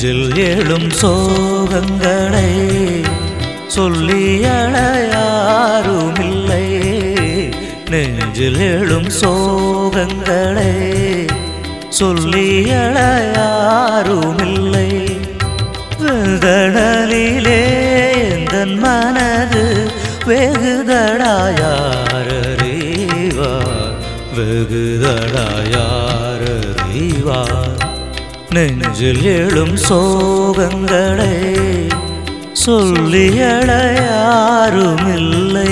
நெஞ்சில் எழும் சோகங்களை சொல்லியள யாருமில்லை நெஞ்சில் எழும் சோகங்களை சொல்லியள யாருமில்லை வெங்கடலிலே எந்தன் மனது வெகுதடாயாரறிவார் வெகுதடாயாரறிவார் நெஞ்சில் எழும் சோகங்களை சொல்லியட யாருமில்லை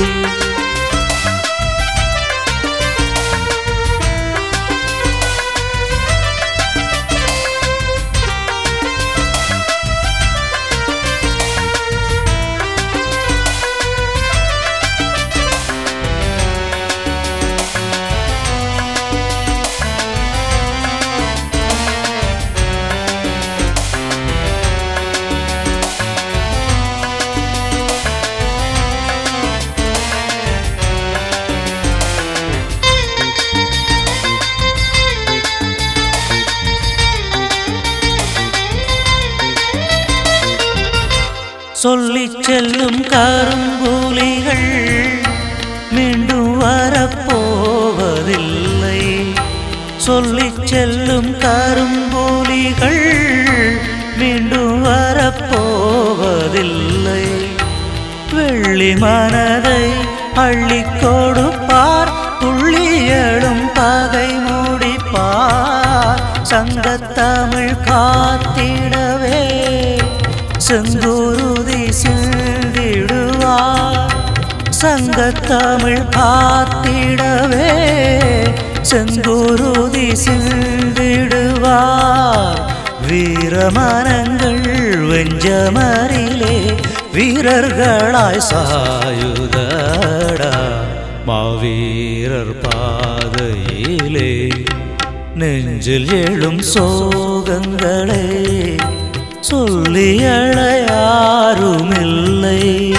சொல்லிச் செல்லும் கரும்புலிகள் மீண்டும் வரப்போவதில்லை சொல்லிச் செல்லும் கரும்புலிகள் மீண்டும் வரப்போவதில்லை வெள்ளி மனதை அள்ளிக் கொடுப்பார் துள்ளியடும் பகை மூடிப்பார் சங்கத்தமிழ் காத்திடவே செங்குருதி சிந்திடுவார் சங்கத்தமிழ் காத்திடவே செங்குருதி சிந்திடுவார் வீரமரங்கள் வெஞ்சமரிலே வீரர்களாய் சாயுதடா மாவீரர் பாதையிலே நெஞ்சில் எழும் சோகங்களே சொல்லியழ யாருமில்லை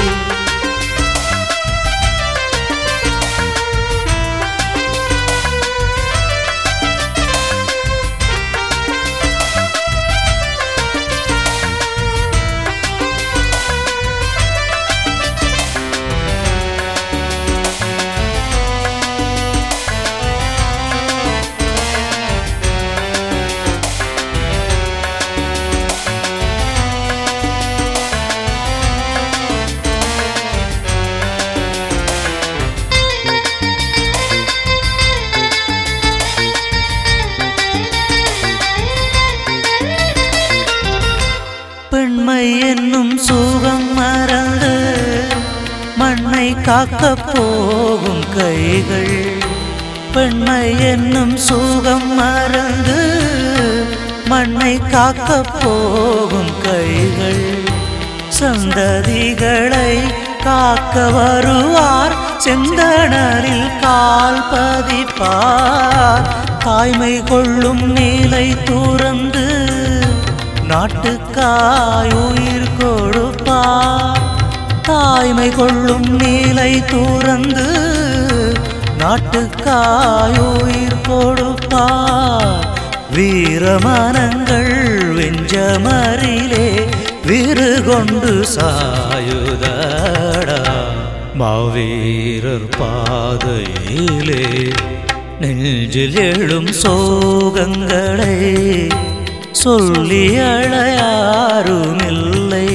பெண்மை என்னும் சுகம் மறந்து மண்ணை காக்கப் போகும் கைகள் பெண்மை என்னும் சுகம் மறந்து மண்ணை காக்கப் போகும் கைகள் சந்ததிகளை காக்க வருவார் செந்தணரில் கால் பதிப்பார் தாய்மை கொள்ளும் நீலை துறந்து நாட்டுக்காய் உயிர் கொடுப்பார் தாய்மை கொள்ளும் நீலை துறந்து நாட்டுக்காய் உயிர் கொடுப்பார் வீரமனங்கள் வெஞ்சமரிலே விரு கொண்டு சாயுதடா மாவீரர் பாதையிலே நெஞ்சில் எழும் சோகங்களை சொல்லி அழையாருமில்லை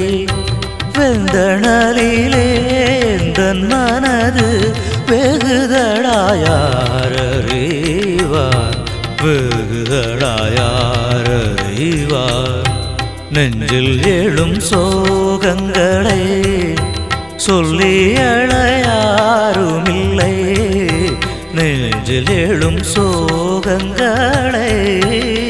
வெந்தணலிலே எந்தன் மனது வெகுதடாயாரறிவார் வெகுதடாயாரறிவார் நெஞ்சில் எழும் சோகங்களை சொல்லி அழையாருமில்லை நெஞ்சில் எழும் சோகங்களை